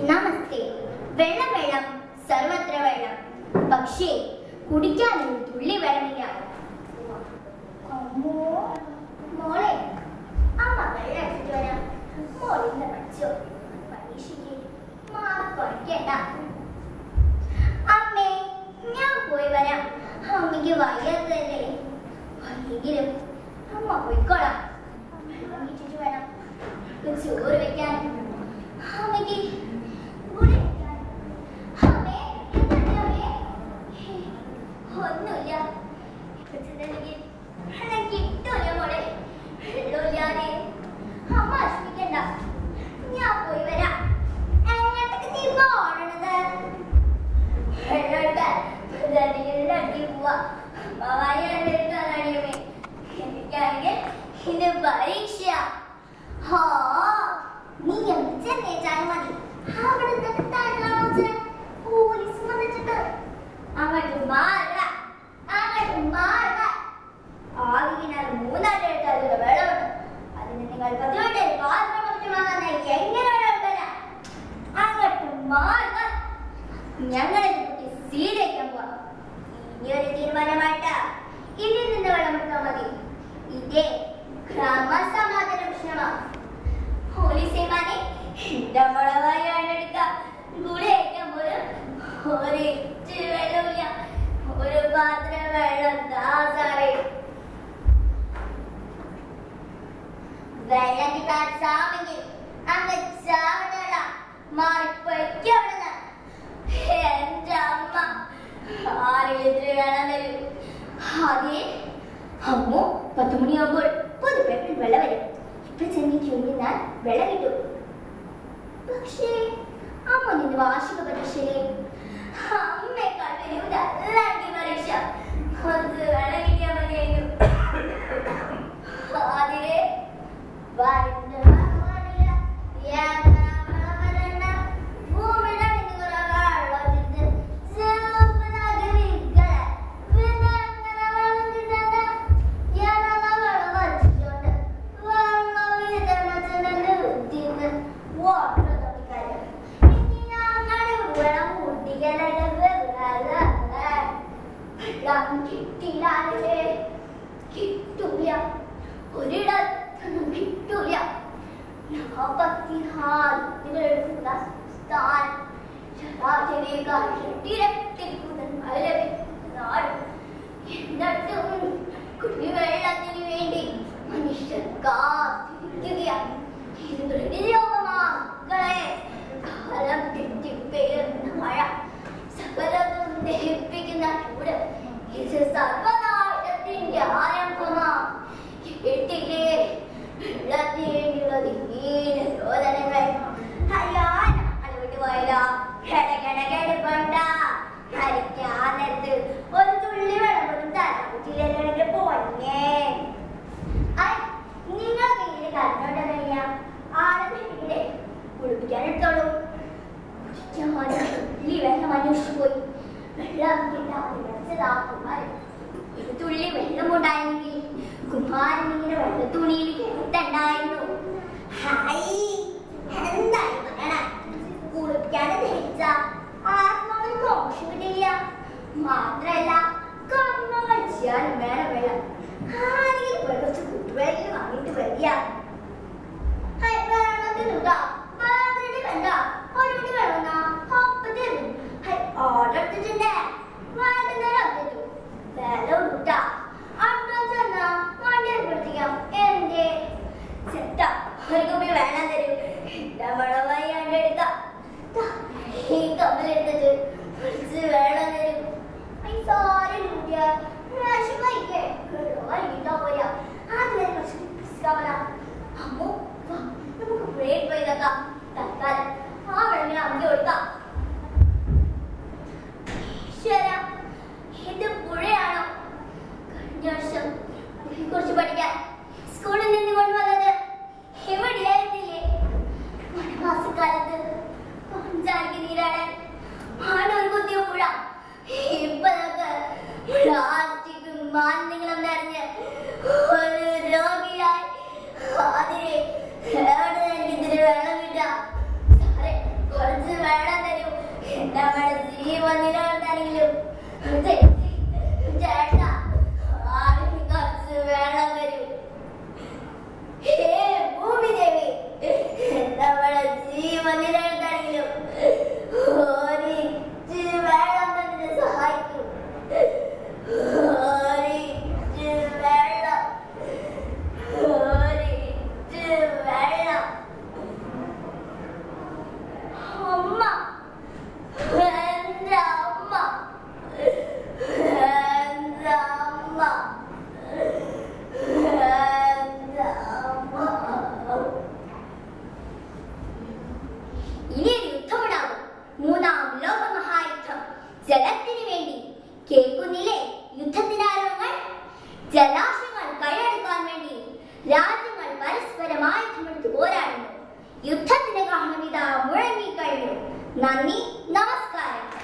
നമസ്തേ വെള്ളം വെള്ളം സർവത്ര വെള്ളം പക്ഷേ കുടിക്കാൻ ഒരു തുള്ളി വെള്ളമില്ല അമ്മോ, മോളെ അമ്മ വെള്ളം എടുത്തിട്ട് വരാം മോളിന്ന് പഠിച്ചോ പരീക്ഷയ്ക്ക് മാർക്ക് കുറയ്ക്കണ്ട അമ്മേ ഞാൻ പോയി വരാം അമ്മയ്ക്ക് വയ്യാത്തതല്ലേ വയ്യെങ്കിലും അമ്മ പോയിക്കോളാം വെള്ളം ഇട്ടിട്ട് വേണം എനിക്ക് ചോറ് വെക്കാൻ അമ്മയ്ക്ക് ഗുളി വെക്കാൻ. അമ്മേ, എന്താ അമ്മേ? ഹേ, ഒന്നുമില്ല ഇപ്പച്ചതല്ലെങ്കിൽ വെള്ളം കിട്ടൂല മോളെ വെള്ളമില്ലാതെ അമ്മ വിഷമിക്കണ്ട ഞാൻ പോയി വരാം എങ്ങോട്ടേക്ക് നീ പോണത് വെള്ളമെടുക്കാൻ ഇതെന്തെങ്കിലും അടി പോവാ ഭവാനി എടുക്കാനാണിയമ്മേ എനിക്കാണെങ്കിൽ ഇത് പരീക്ഷ ഹോ നീ എന്ത് ചെന്നേച്ചാലും മതി അവിടുത്തെ തള്ളാമോച്ച് പോലീസ് വന്നിട്ടുണ്ട് അങ്ങോട്ട് മാറുക അങ്ങോട്ട് മാറുക ആവിനാൽ മൂന്നാഴ്ച എടുത്താലും വെള്ളമുണ്ട് അതിന് നിങ്ങൾ പതിനെട്ട് പാത്രം മറ്റും വാങ്ങാൻ എങ്ങനെ വെള്ളം എടുക്കാനാ അങ്ങോട്ട് മാറുക ഞങ്ങളെ കുട്ടി സീതയ്ക്കാൻ പോവാം ഇനി ഒരു തീരുമാനമായിട്ട് ഇതിൽ നിന്ന് വെള്ളം എടുത്താൽ മതി ഇതേ ക്രമസമാധാന പ്രശ്നമാണ് പോലീസേമാനെ എന്റെ മുളവായാണ് എടുക്കാം ഗുളിയേക്കാൻ പോലും ഒരു ഇച്ചിരി വെള്ളമില്ല ഒരു പാത്രം വെള്ളം താ സാറേ വെള്ളം കിട്ടാൻ ചാമെങ്കിൽ അങ്ങ് ചാവണ മാറിപ്പൊയ്ക്കവിടുന്ന് എന്റെ അമ്മ ആരെങ്കിലും വെള്ളം തരൂ അതെ അമ്മോ പത്ത് മണിയാകുമ്പോൾ പൊതുപ്പേപ്പിൽ വെള്ളം വരും ഇപ്പൊ ചെന്ന് ക്യൂ നിന്നാൽ വെള്ളം കിട്ടും പക്ഷേ അമ്മ നിന്ന് വാർഷിക പരീക്ഷയിലെ അമ്മയെക്കാൾ വലിയ അല്ലാണ്ടി പരീക്ഷ കുറച്ച് വെള്ളം കിട്ടിയാൽ മതിയായിരുന്നു അതിലെ വരുന്ന ഭഗവാനില്ല യാത്ര വരണ്ട ഭൂമിയുടെ നിങ്ങളെ ചെറുപ്പനാഗരികളെ വിനങ്ങനെ വളർന്നിരുന്ന യാത്ര വെള്ളം വച്ചിട്ടുണ്ട് വെള്ളം വിതരണത്തിന് ഉദ്ദിന്ന് വാട്ടർ തൊട്ടിക്കാരും ഇനി ഞങ്ങളുടെ വെള്ളം കുട്ടികളെ വെള്ളം കിട്ടിയില്ലേ കിട്ടൂല ഒരിടത്തൊന്നും കിട്ടൂല നാപ്പത്തിനാല് സ്ഥാനം ശരാശരിയേക്കാൾ ഇരട്ടി കൂടുതൽ മഴ ലഭിക്കുന്നതാണ് എന്നിട്ടും കുടിവെള്ളത്തിന് വേണ്ടി മനുഷ്യർ കാത്തിരിക്കുകയാണ് ഇത് പ്രതിരോധമാക്കളെ കാലം തെറ്റിപ്പേരുന്ന മഴ സകലതും ദഹിപ്പിക്കുന്ന ചൂട് ഇത് സർവനാശത്തിന്റെ ആരംഭമാ കേട്ടില്ലേ വെള്ളത്തിനുള്ള രോദനങ്ങൾ ഹരിയാന അലോട്ട് പോയല്ലോ കിടകിടകിടപ്പണ്ട ഹരിക്കാൻ നേരത്ത് ഒരു തുള്ളി വെള്ളം പോലും തലക്കുറ്റിയിലെങ്കിൽ പോഞ്ഞേ നിങ്ങൾക്ക് ഇങ്ങനെ കരഞ്ഞോണ്ട് കഴിയാം ആരംഭിക്കില്ലേ കുളിപ്പിക്കാൻ എടുത്തോളൂ തുള്ളി വെള്ളം അന്വേഷിച്ചു പോയി വെള്ളം കിട്ടാതെ വിളിച്ചതാ കുമാരൻ ഒരു തുള്ളി വെള്ളം ഉണ്ടായെങ്കിൽ കുമാരൻ ഇങ്ങനെ വെള്ള തുണിയിൽ കേട്ടുണ്ടായിരുന്നു ഹായ് എന്തായി പറയണ കുളിക്കാതെ ധരിച്ച ആത്മാവിന് മോശം കിട്ടില്ല മാത്രല്ല കണ്ണങ്ങൾ ചെയ്യാനും വേണം വെള്ളം ആരെങ്കിലും പോയി കുറച്ച് കുട്ടിവെള്ളം വാങ്ങിയിട്ട് വരിക ഹായ് വെള്ളത്തിന് ഇതാ വേറെ വേണ്ട ഒരു മണി വെള്ളം അപ്പം തരും ഹായ് ഓർഡർ എടുത്തിട്ടുണ്ട് വൈകുന്നേരം തരും വില കിട്ടാ അഡ്വാൻസ് എന്നാ വണ്ടി ഏർപ്പെടുത്തിക്കാം എന്തേ ചെത്ത ഒരു കുപ്പി വേണം തരൂ നമ്മളെ വയ്യാണ്ട് എടുക്കാം ദാ, ഈ കമ്പിലെടുത്തിട്ട് കുറച്ച് വെള്ളം തരും പൈസ ആരും കൂട്ടിയാ റേഷൻ വൈകേ വൈകിട്ടോ പോരാ ആദ്യം കുറച്ച് ബിസ്കവല അമ്മോ വാ നമുക്ക് ബ്രേക്ക് പോയതൊക്കെ തൽക്കാലം ആ വെള്ളം അമ്മ കൊടുക്കാം ഈശ്വര ഇത് പുഴയാണോ കഴിഞ്ഞ വർഷം കുറിച്ച് പഠിക്കാൻ സ്കൂളിൽ നിന്ന് കൊണ്ടുവന്നത് എവിടെയായിരുന്നില്ലേ വനവാസക്കാലത്ത് പഞ്ചായത്ത് നീരാടാൻ മാനൂർ കുത്തിയ പുഴ ഇപ്പതൊക്കെ പ്ലാസ്റ്റിക് മാലിന്യങ്ങളും നിറഞ്ഞ് ഒരു രോഗിയായി അതിനെ എവിടെ എനിക്ക് ഇതിന് വെള്ളം കിട്ടാം നമ്മുടെ ജീവൻ നിലനിർത്താനെങ്കിലും ചേച്ചി, ചേട്ടാ ആരെങ്കിലും കുറച്ച് വെള്ളം തരൂ ഹേ ഭൂമിദേവി നമ്മുടെ ജീവൻ നിലനിർത്താനെങ്കിലും ഒരിച്ച് വെള്ളം തന്നെ സഹായിക്കൂ ഒരിച്ച് വെള്ളം ഒരിച്ച് വെള്ളം അമ്മ എന്റെ അമ്മ എന്റെ അമ്മ എന്റെ അമ്മ ഇനിയൊരു യുദ്ധമുണ്ടാകും മൂന്നാം ലോക മഹായുദ്ധം ജലത്തിന് വേണ്ടി കേൾക്കുന്നില്ലേ യുദ്ധത്തിനാരവങ്ങൾ ജലാശയങ്ങൾ കൈയടക്കാൻ വേണ്ടി രാജ്യങ്ങൾ പരസ്പരം ആയുധമെടുത്ത് പോരാടുന്നു യുദ്ധത്തിന്റെ കാരണം ഇതാ മുഴങ്ങിക്കഴിഞ്ഞു നന്ദി നമസ്കാരം